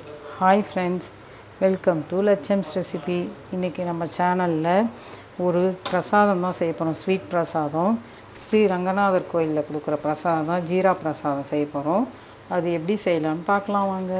hi friends welcome to லட்சம்ஸ் recipe இன்றைக்கி நம்ம சேனலில் ஒரு பிரசாதம் தான் செய்ய போகிறோம் ஸ்வீட் பிரசாதம் ஸ்ரீ ரங்கநாதர் கோயிலில் கொடுக்குற பிரசாதம் தான் ஜீரா பிரசாதம் செய்ய போகிறோம் அது எப்படி செய்யலாம்னு பார்க்கலாம் வாங்க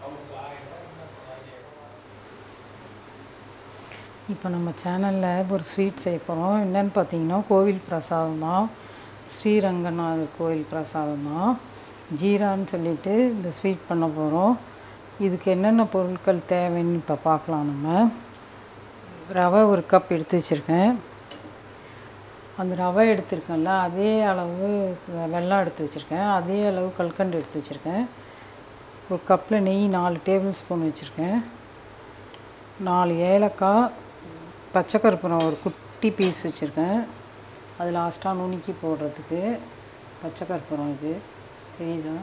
இப்போ நம்ம சேனலில் ஒரு ஸ்வீட் செய்ய போகிறோம் என்னென்னு பார்த்தீங்கன்னா கோவில் பிரசாதம் தான் ஸ்ரீரங்கநாதர் கோயில் பிரசாதம் தான் ஜீரான்னு சொல்லிட்டு இந்த ஸ்வீட் பண்ண போகிறோம் இதுக்கு என்னென்ன பொருட்கள் தேவைன்னு இப்போ பார்க்கலாம் நம்ம ரவை ஒரு கப் எடுத்து வச்சுருக்கேன் அந்த ரவை எடுத்திருக்கேன்ல அதே அளவு ச- வெல்லம் எடுத்து வச்சுருக்கேன் அதே அளவு கல்கண்டு எடுத்து வச்சுருக்கேன் ஒரு கப்பில் நெய் நாலு டேபிள் ஸ்பூன் வச்சுருக்கேன் நாலு ஏலக்காய் பச்சை கற்பூரம் ஒரு குட்டி பீஸ் வச்சுருக்கேன் அது லாஸ்ட்டாக நுணுக்கி போடுறதுக்கு பச்சை கற்பூரம் இது தெரியுதா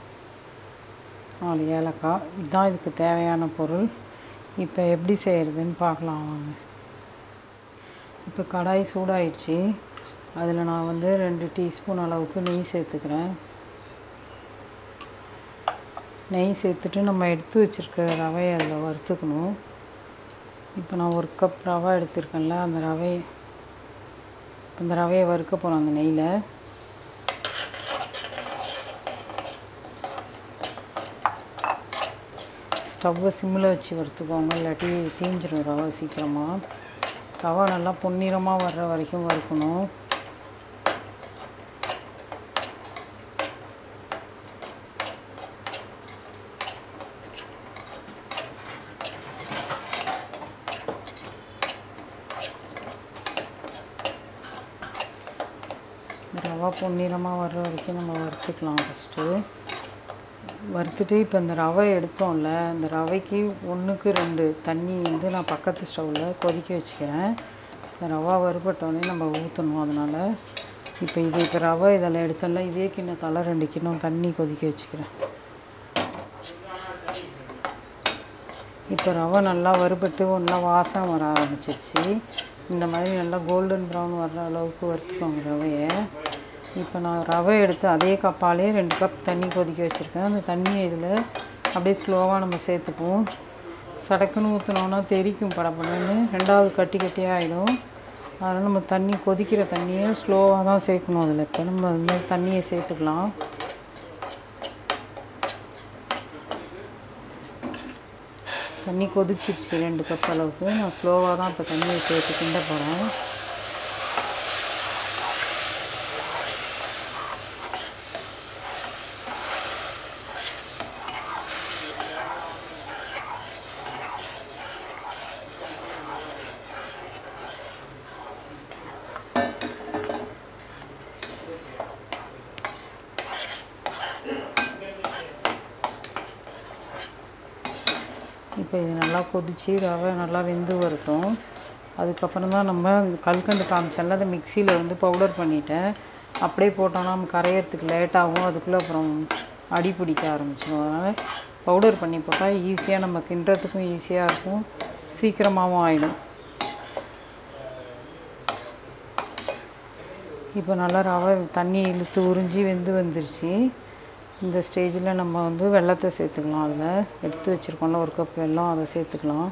நாலு ஏலக்காய் இதுதான் இதுக்கு தேவையான பொருள் இப்போ எப்படி செய்கிறதுன்னு பார்க்கலாம் வாங்க இப்போ கடாய் சூடாயிடுச்சு அதில் நான் வந்து ரெண்டு டீஸ்பூன் அளவுக்கு நெய் சேர்த்துக்கிறேன் நெய் சேர்த்துட்டு நம்ம எடுத்து வச்சுருக்கிற ரவையை அதில் வறுத்துக்கணும் இப்போ நான் ஒரு கப் ரவை எடுத்திருக்கேன்ல அந்த ரவை அந்த ரவையை வறுக்க போகிறோம் அந்த நெய்யில் ஸ்டவ்வை சிம்மில் வச்சு வறுத்துக்கோங்க இல்லாட்டி தீஞ்சிரும் ரவை சீக்கிரமாக ரவை நல்லா பொன்னிறமாக வர்ற வரைக்கும் வறுக்கணும் ரவா பொன்னிறமாக வர்ற வரைக்கும் நம்ம வறுத்துக்கலாம் ஃபஸ்ட்டு வறுத்துட்டு இப்போ இந்த ரவை எடுத்தோம்ல இந்த ரவைக்கு ஒன்றுக்கு ரெண்டு தண்ணி வந்து நான் பக்கத்து ஸ்டவ்வில் கொதிக்க வச்சுக்கிறேன் இந்த ரவா வறுபட்டோடனே நம்ம ஊற்றணும் அதனால் இப்போ இது இப்போ ரவை இதெல்லாம் எடுத்தோம்ல இதே கிண்ணத்தால் ரெண்டு கிண்ணம் தண்ணி கொதிக்க வச்சுக்கிறேன் இப்போ ரவை நல்லா வறுபட்டு ஒன்றா வாசம் வர ஆரம்பிச்சிருச்சு இந்த மாதிரி நல்லா கோல்டன் ப்ரௌன் வர்ற அளவுக்கு வறுத்துக்கோங்க ரவையை இப்போ நான் ரவை எடுத்து அதே கப்பாலே ரெண்டு கப் தண்ணி கொதிக்க வச்சுருக்கேன் அந்த தண்ணியை இதில் அப்படியே ஸ்லோவாக நம்ம சேர்த்துப்போம் சடக்குன்னு ஊற்றினோன்னா தெறிக்கும் படப்படன்னு ரெண்டாவது கட்டி கட்டியாக ஆகிடும் அதனால் நம்ம தண்ணி கொதிக்கிற தண்ணியை ஸ்லோவாக தான் சேர்க்கணும் அதில் இப்போ நம்ம அது மாதிரி தண்ணியை சேர்த்துக்கலாம் தண்ணி கொதிச்சிருச்சு ரெண்டு கப் அளவுக்கு நான் ஸ்லோவாக தான் இப்போ தண்ணியை சேர்த்து கிண்ட போகிறேன் இப்போ இது நல்லா கொதிச்சு ரவை நல்லா வெந்து வரட்டும் அதுக்கப்புறம் தான் நம்ம கல்கண்டு காமிச்சல அதை மிக்சியில் வந்து பவுடர் பண்ணிட்டேன் அப்படியே போட்டோம்னா நம்ம கரையிறதுக்கு லேட் ஆகும் அதுக்குள்ளே அப்புறம் அடி பிடிக்க ஆரம்பிச்சிடும் அதனால் பவுடர் பண்ணி போட்டால் ஈஸியாக நம்ம கிண்டுறதுக்கும் ஈஸியாக இருக்கும் சீக்கிரமாகவும் ஆகிடும் இப்போ நல்லா ரவை தண்ணி இழுத்து உறிஞ்சி வெந்து வந்துருச்சு இந்த ஸ்டேஜில் நம்ம வந்து வெள்ளத்தை சேர்த்துக்கலாம் அதில் எடுத்து வச்சுருக்கோம்ல ஒரு கப் வெல்லம் அதை சேர்த்துக்கலாம்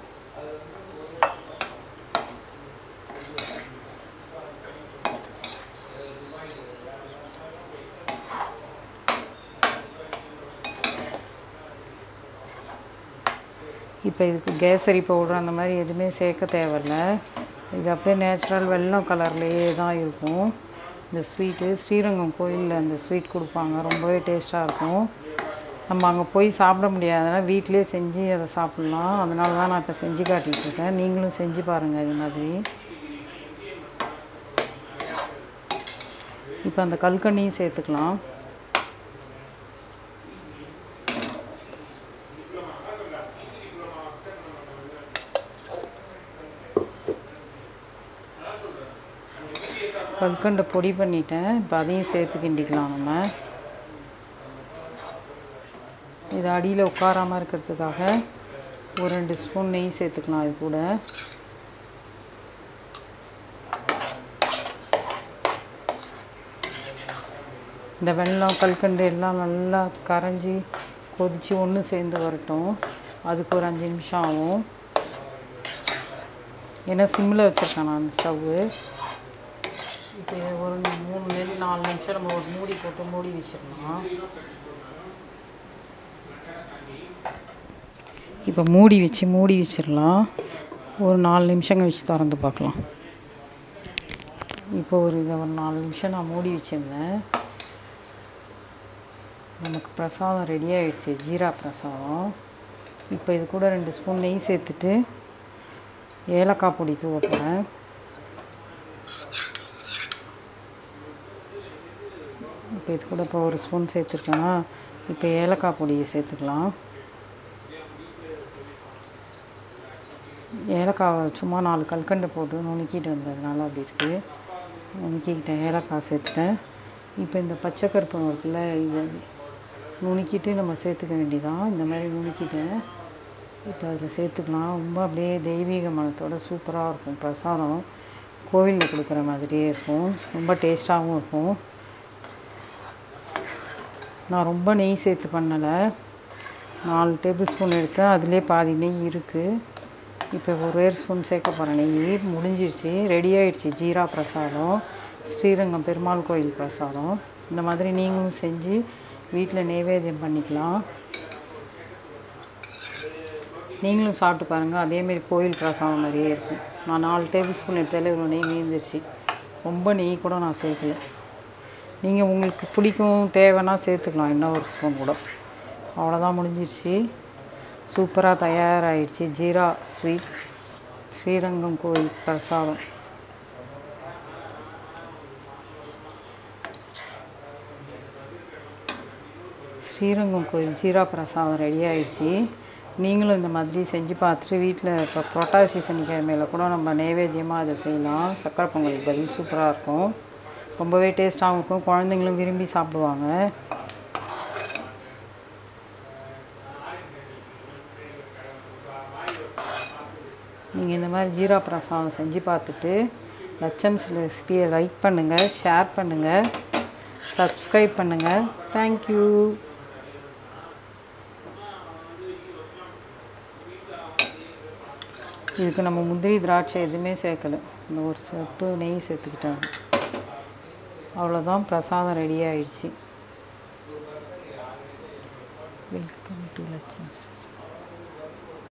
இப்போ இதுக்கு கேசரி பவுடர் அந்த மாதிரி எதுவுமே சேர்க்க தேவையில்ல இது அப்படியே நேச்சுரல் வெள்ளம் கலர்லேயே தான் இருக்கும் இந்த ஸ்வீட்டு ஸ்ரீரங்கம் கோயிலில் அந்த ஸ்வீட் கொடுப்பாங்க ரொம்பவே டேஸ்ட்டாக இருக்கும் நம்ம அங்கே போய் சாப்பிட முடியாதனால வீட்டிலே செஞ்சு அதை சாப்பிட்லாம் அதனால தான் நான் இப்போ செஞ்சு காட்டிகிட்டு இருக்கேன் நீங்களும் செஞ்சு பாருங்கள் இது மாதிரி இப்போ அந்த கல்கண்ணியும் சேர்த்துக்கலாம் கல்கண்டை பொடி பண்ணிட்டேன் இப்போ அதையும் சேர்த்து கிண்டிக்கலாம் நம்ம இது அடியில் உட்காராமல் இருக்கிறதுக்காக ஒரு ரெண்டு ஸ்பூன் நெய் சேர்த்துக்கலாம் இது கூட இந்த வெல்லம் கல்கண்டு எல்லாம் நல்லா கரைஞ்சி கொதித்து ஒன்று சேர்ந்து வரட்டும் அதுக்கு ஒரு அஞ்சு நிமிஷம் ஆகும் ஏன்னா சிம்மில் வச்சுருக்கேன் நான் ஸ்டவ்வு இப்போ இது ஒரு மூணு நெல் நாலு நிமிஷம் நம்ம ஒரு மூடி போட்டு மூடி வச்சிடலாம் இப்போ மூடி வச்சு மூடி வச்சிடலாம் ஒரு நாலு நிமிஷங்க வச்சு திறந்து பார்க்கலாம் இப்போ ஒரு இதை ஒரு நாலு நிமிஷம் நான் மூடி வச்சுருந்தேன் நமக்கு பிரசாதம் ரெடி ஆகிடுச்சு ஜீரா பிரசாதம் இப்போ இது கூட ரெண்டு ஸ்பூன் நெய் சேர்த்துட்டு ஏலக்காய் பொடி தூவ போகிறேன் இப்போ இது கூட இப்போ ஒரு ஸ்பூன் சேர்த்துருக்கேன்னா இப்போ ஏலக்காய் பொடியை சேர்த்துக்கலாம் ஏலக்காவை சும்மா நாலு கல்கண்டு போட்டு நுணுக்கிட்டு வந்ததுனால அப்படி இருக்குது நுணுக்கிக்கிட்டேன் ஏலக்காய் சேர்த்துட்டேன் இப்போ இந்த பச்சை கருப்பு இருக்குல்ல இதை நுணுக்கிட்டு நம்ம சேர்த்துக்க வேண்டியதான் இந்த மாதிரி நுணுக்கிட்டேன் இப்போ அதில் சேர்த்துக்கலாம் ரொம்ப அப்படியே தெய்வீக மனத்தோட சூப்பராக இருக்கும் பிரசாதம் கோவிலில் கொடுக்குற மாதிரியே இருக்கும் ரொம்ப டேஸ்ட்டாகவும் இருக்கும் நான் ரொம்ப நெய் சேர்த்து பண்ணலை நாலு டேபிள் ஸ்பூன் எடுத்தேன் அதிலே பாதி நெய் இருக்குது இப்போ ஒரே ஸ்பூன் சேர்க்க போகிறேன் நெய் முடிஞ்சிருச்சு ரெடி ஆயிடுச்சு ஜீரா பிரசாதம் ஸ்ரீரங்கம் பெருமாள் கோயில் பிரசாதம் இந்த மாதிரி நீங்களும் செஞ்சு வீட்டில் நைவேத்தியம் பண்ணிக்கலாம் நீங்களும் சாப்பிட்டு பாருங்கள் அதேமாரி கோயில் பிரசாதம் மாதிரியே இருக்கும் நான் நாலு டேபிள் ஸ்பூன் எடுத்தாலே இவ்வளோ நெய் மீந்துருச்சு ரொம்ப நெய் கூட நான் சேர்க்கல நீங்கள் உங்களுக்கு பிடிக்கும் தேவைன்னா சேர்த்துக்கலாம் இன்னும் ஒரு ஸ்பூன் கூட அவ்வளோதான் முடிஞ்சிருச்சு சூப்பராக தயாராகிடுச்சு ஜீரா ஸ்வீட் ஸ்ரீரங்கம் கோயில் பிரசாதம் ஸ்ரீரங்கம் கோயில் ஜீரா பிரசாதம் ரெடி ஆயிடுச்சு நீங்களும் இந்த மாதிரி செஞ்சு பார்த்துட்டு வீட்டில் இப்போ புரட்டாசி சனிக்கிழமையில் கூட நம்ம நைவேத்தியமாக அதை செய்யலாம் சக்கரை பொங்கலுக்கு பதில் சூப்பராக இருக்கும் ரொம்பவே டேஸ்ட்டாகவும் இருக்கும் குழந்தைங்களும் விரும்பி சாப்பிடுவாங்க நீங்கள் இந்த மாதிரி ஜீரா பிரசாதம் செஞ்சு பார்த்துட்டு லட்சம்ஸ் ரெசிபியை லைக் பண்ணுங்கள் ஷேர் பண்ணுங்கள் சப்ஸ்கிரைப் பண்ணுங்கள் தேங்க்யூ இதுக்கு நம்ம முந்திரி திராட்சை எதுவுமே சேர்க்கல இந்த ஒரு சொட்டு நெய் சேர்த்துக்கிட்டாங்க அவ்வளோதான் பிரசாதம் ரெடி ஆயிடுச்சு வெல்கம் டு லட்சம்